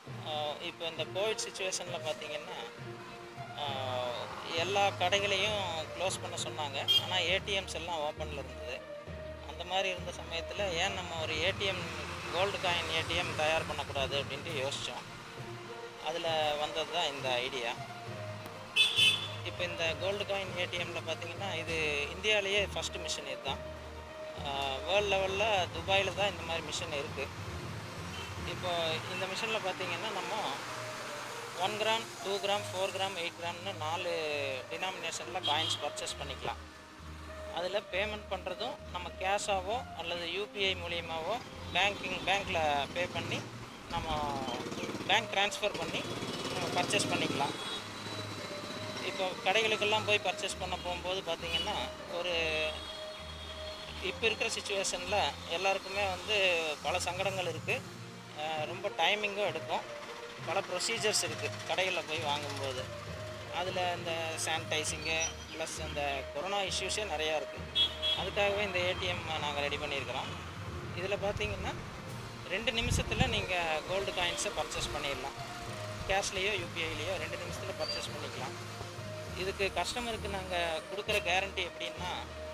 இப்போ இந்த கோவிட் சுச்சுவேஷனில் பார்த்தீங்கன்னா ஆஹ், எல்லா கடைகளையும் க்ளோஸ் பண்ண சொன்னாங்க ஆனால் ஏடிஎம்ஸ் எல்லாம் ஓப்பனில் இருந்தது அந்த மாதிரி இருந்த சமயத்தில் ஏன் நம்ம ஒரு ஏடிஎம் கோல்டு காயின் ஏடிஎம் தயார் பண்ணக்கூடாது அப்படின்ட்டு யோசித்தோம் அதில் வந்தது தான் இந்த ஐடியா இப்போ இந்த கோல்டு காயின் ஏடிஎம்மில் பார்த்தீங்கன்னா இது இந்தியாவிலேயே ஃபஸ்ட்டு மிஷின் இதுதான் வேர்ல்டு லெவலில் துபாயில் தான் இந்த மாதிரி மிஷின் இருக்குது இப்போ இந்த மிஷினில் பார்த்தீங்கன்னா நம்ம one gram two gram four gram eight கிராம்னு நாலு டினாமினேஷனில் காயின்ஸ் பர்ச்சேஸ் பண்ணிக்கலாம் அதில் பேமெண்ட் பண்ணுறதும் நம்ம கேஷாவோ அல்லது யூபிஐ மூலியமாவோ பேங்கிங் பேங்க்கில் பே பண்ணி நம்ம பேங்க் ட்ரான்ஸ்ஃபர் பண்ணி நம்ம பர்ச்சேஸ் பண்ணிக்கலாம் இப்போ கடைகளுக்கெல்லாம் போய் பர்ச்சேஸ் பண்ண போகும்போது பார்த்தீங்கன்னா ஒரு இப்போ இருக்கிற சுச்சுவேஷனில் எல்லாருக்குமே வந்து பல சங்கடங்கள் இருக்குது ரொம்ப டைமிங்கும் எடுக்கும் பல ப்ரொசீஜர்ஸ் இருக்குது கடைகளில் போய் வாங்கும்போது அதில் இந்த சானிடைசிங்கு ப்ளஸ் இந்த கொரோனா இஷ்யூஸே நிறையா இருக்குது அதுக்காகவே இந்த ஏடிஎம் நாங்கள் ரெடி பண்ணியிருக்கிறோம் இதில் பார்த்தீங்கன்னா ரெண்டு நிமிஷத்தில் நீங்கள் கோல்டு காயின்ஸை பர்ச்சேஸ் பண்ணிடலாம் கேஷ்லேயோ யூபிஐலேயோ ரெண்டு நிமிஷத்தில் பர்ச்சேஸ் பண்ணிக்கலாம் இதுக்கு கஸ்டமருக்கு நாங்கள் கொடுக்குற கேரண்டி எப்படின்னா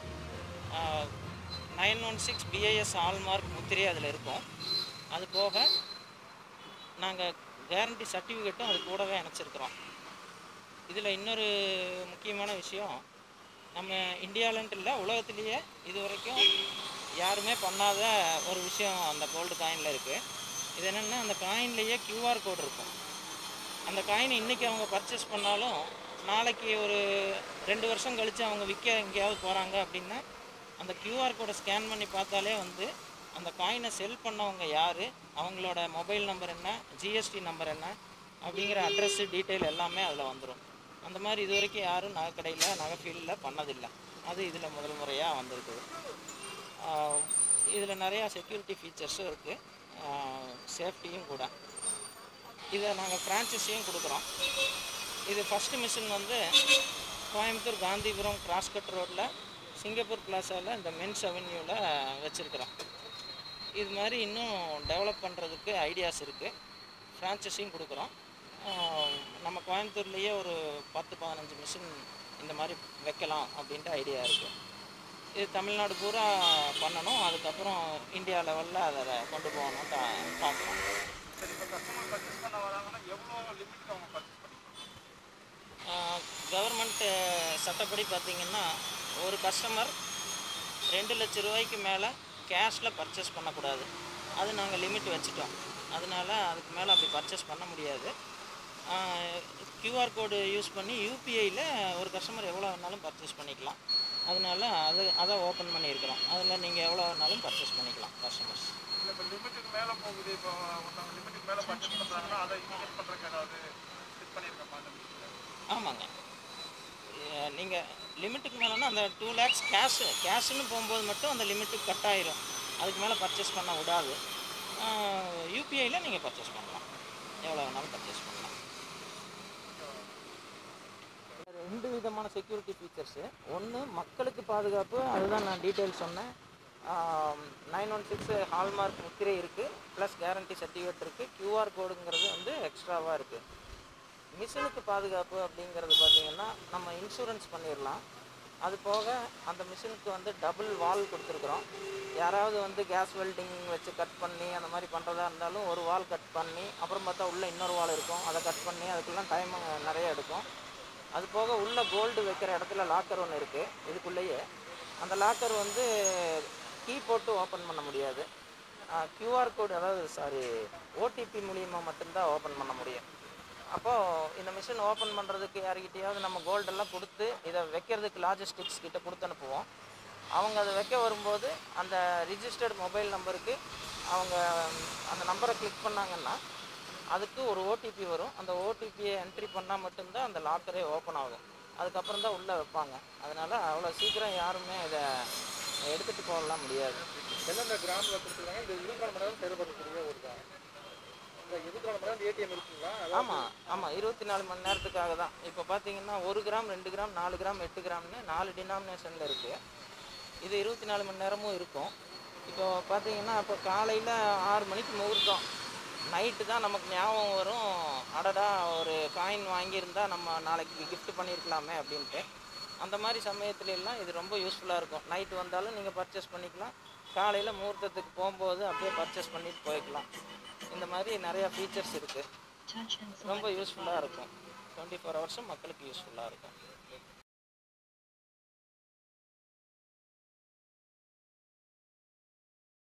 nine one six BIS hallmark முத்திரை அதில் இருக்கும் அது போக நாங்கள் கேரண்டி சர்டிஃபிகேட்டும் அது கூடவே இணைச்சிருக்கிறோம் இதில் இன்னொரு முக்கியமான விஷயம் நம்ம இந்தியாவிலன்ட்டு இல்லை உலகத்திலேயே இது வரைக்கும் யாருமே பண்ணாத ஒரு விஷயம் அந்த கோல்டு காயினில் இருக்குது இது என்னென்னா அந்த காயின்லேயே கியூஆர் கோடு இருக்கும் அந்த காயினை இன்றைக்கி அவங்க பர்ச்சேஸ் பண்ணாலும் நாளைக்கு ஒரு ரெண்டு வருஷம் கழித்து அவங்க விற்க எங்கேயாவது போகிறாங்க அப்படின்னா அந்த கியூஆர் கோடை ஸ்கேன் பண்ணி பார்த்தாலே வந்து அந்த காயினை செல் பண்ணவங்க யார் அவங்களோட மொபைல் நம்பர் என்ன ஜிஎஸ்டி நம்பர் என்ன அப்படிங்கிற அட்ரஸ்ஸு டீட்டெயில் எல்லாமே அதில் வந்துடும் அந்த மாதிரி இது வரைக்கும் யாரும் நகை கடையில் நகை ஃபீல்டில் பண்ணதில்லை அது இதில் முதல் முறையாக வந்திருக்குது இதில் நிறையா செக்யூரிட்டி ஃபீச்சர்ஸும் இருக்குது சேஃப்டியும் கூட இதை நாங்கள் ஃப்ரான்ச்சைஸியும் கொடுக்குறோம் இது ஃபஸ்ட்டு மிஷின் வந்து கோயம்புத்தூர் காந்திபுரம் கிராஸ்கட் ரோட்டில் சிங்கப்பூர் பிளாசாவில் இந்த மென்ஸ் அவென்யூவில் வச்சுருக்குறோம் இது மாதிரி இன்னும் டெவலப் பண்ணுறதுக்கு ஐடியாஸ் இருக்குது ஃப்ரான்ச்சைஸியும் கொடுக்குறோம் ஆஹ் நம்ம கோயம்புத்தூர்லேயே ஒரு பத்து பதினஞ்சு மிஷின் இந்த மாதிரி வைக்கலாம் அப்படின்ட்டு ஐடியா இருக்குது இது தமிழ்நாடு பூரா பண்ணணும் அதுக்கப்புறம் இந்தியா லெவலில் அதை கொண்டு போகணும் பார்க்கலாம் சரி இப்போ கஸ்டமர் பர்ச்சேஸ் பண்ண வராங்கன்னா எவ்வளோ லிமிட் அவங்க பர்ச்சேஸ் பண்ணி கவர்மெண்ட் சட்டப்படி பார்த்தீங்கன்னா ஒரு கஸ்டமர் ரெண்டு லட்ச ரூபாய்க்கு மேலே கேஷில் பர்ச்சேஸ் பண்ணக்கூடாது அது நாங்கள் லிமிட் வச்சுட்டோம் அதனால அதுக்கு மேலே அப்படி பர்ச்சேஸ் பண்ண முடியாது கியூஆர் கோடு யூஸ் பண்ணி யூபிஐயில் ஒரு கஸ்டமர் எவ்வளோ வேணாலும் பர்ச்சேஸ் பண்ணிக்கலாம் அதனால அது அதை ஓப்பன் பண்ணியிருக்கிறோம் அதில் நீங்கள் எவ்வளோ வேணாலும் பர்ச்சேஸ் பண்ணிக்கலாம் கஸ்டமர்ஸ் இல்லை இப்போ லிமிட்டுக்கு மேலே போகுது இப்போ ஒருத்தவங்க லிமிட்டுக்கு மேலே பர்ச்சேஸ் பண்ணுறாங்கன்னா அதை இன்வெஸ்ட் பண்ணுறதுக்கு ஏதாவது ஃபிட் பண்ணியிருக்கோமா அந்த மிஷினில் ஆமாங்க நீங்கள் லிமிட்டுக்கு மேலேனா அந்த டூ லேக்ஸ் கேஷு கேஷுன்னு போகும்போது மட்டும் அந்த லிமிட்டுக்கு கட் ஆயிரும் அதுக்கு மேலே பர்ச்சேஸ் பண்ண விடாது யூபிஐயில் நீங்கள் பர்ச்சேஸ் பண்ணலாம் எவ்வளோ வேணாலும் பர்ச்சேஸ் பண்ணலாம் ரெண்டு விதமான செக்யூரிட்டி ஃபீச்சர்ஸு ஒன்று மக்களுக்கு பாதுகாப்பு அதுதான் நான் டீட்டெயில் சொன்னேன் நைன் ஒன் சிக்ஸ் ஹால்மார்க் முத்திரை இருக்குது ப்ளஸ் கேரண்டி சர்டிஃபிகேட் இருக்குது கியூஆர் கோடுங்கிறது வந்து எக்ஸ்ட்ராவாக இருக்குது மிஷினுக்கு பாதுகாப்பு அப்படிங்கிறது பார்த்திங்கன்னா நம்ம இன்சூரன்ஸ் பண்ணிடலாம் அது போக அந்த மிஷினுக்கு வந்து டபுள் வால் கொடுத்துருக்குறோம் யாராவது வந்து கேஸ் வெல்டிங் வச்சு கட் பண்ணி அந்த மாதிரி பண்ணுறதா இருந்தாலும் ஒரு வால் கட் பண்ணி அப்புறம் பார்த்தா உள்ளே இன்னொரு வால் இருக்கும் அதை கட் பண்ணி அதுக்கெல்லாம் டைம் நிறைய எடுக்கும் அது போக உள்ள கோல்டு வைக்கிற இடத்துல லாக்கர் ஒன்று இருக்குது இதுக்குள்ளேயே அந்த லாக்கர் வந்து கீ போட்டு ஓப்பன் பண்ண முடியாது கியூஆர் கோடு அதாவது சாரி ஓடிபி மூலியமாக மட்டும்தான் ஓப்பன் பண்ண முடியும் அப்போது இந்த மிஷின் ஓப்பன் பண்ணுறதுக்கு யாருக்கிட்டையாவது நம்ம கோல்டெல்லாம் கொடுத்து இதை வைக்கிறதுக்கு லாஜிஸ்டிக்ஸ் கிட்ட கொடுத்து அனுப்புவோம் அவங்க அதை வைக்க வரும்போது அந்த ரிஜிஸ்டர்ட் மொபைல் நம்பருக்கு அவங்க அந்த நம்பரை கிளிக் பண்ணாங்கன்னா அதுக்கு ஒரு ஓடிபி வரும் அந்த ஓடிபியை என்ட்ரி பண்ணால் மட்டும்தான் அந்த லாக்கரே ஓப்பன் ஆகும் அதுக்கப்புறம் தான் உள்ளே வைப்பாங்க அதனால் அவ்வளோ சீக்கிரம் யாருமே இதை எடுத்துகிட்டு போகலாம் முடியாது எந்தெந்த கிராமில் கொடுத்துருக்காங்க இந்த இருபத்தி நாலு மணி நேரம் செயல்படக்கூடிய ஒரு தான் இந்த இருபத்தி நாலு மணி நேரம் ஏடிஎம் இருக்குங்களா ஆமாம் ஆமாம் இருபத்தி நாலு மணி நேரத்துக்காக தான் இப்போ பார்த்தீங்கன்னா ஒரு கிராம் ரெண்டு கிராம் நாலு கிராம் எட்டு கிராம்னு நாலு டினாமினேஷனில் இருக்குது இது இருபத்தி நாலு மணி நேரமும் இருக்கும் இப்போ பார்த்தீங்கன்னா இப்போ காலையில் ஆறு மணிக்கு முகூர்த்தம் நைட்டு தான் நமக்கு ஞாபகம் வரும் அடடா ஒரு காயின் வாங்கியிருந்தா நம்ம நாளைக்கு gift பண்ணியிருக்கலாமே அப்படின்ட்டு அந்த மாதிரி சமயத்துல எல்லாம் இது ரொம்ப யூஸ்ஃபுல்லாக இருக்கும் நைட்டு வந்தாலும் நீங்கள் பர்ச்சேஸ் பண்ணிக்கலாம் காலையில் முகூர்த்தத்துக்கு போகும்போது அப்படியே பர்ச்சேஸ் பண்ணிட்டு போய்க்கலாம் இந்த மாதிரி நிறையா ஃபீச்சர்ஸ் இருக்குது ரொம்ப யூஸ்ஃபுல்லாக இருக்கும் டுவெண்ட்டி ஃபோர் ஹவர்ஸும் மக்களுக்கு யூஸ்ஃபுல்லாக இருக்கும்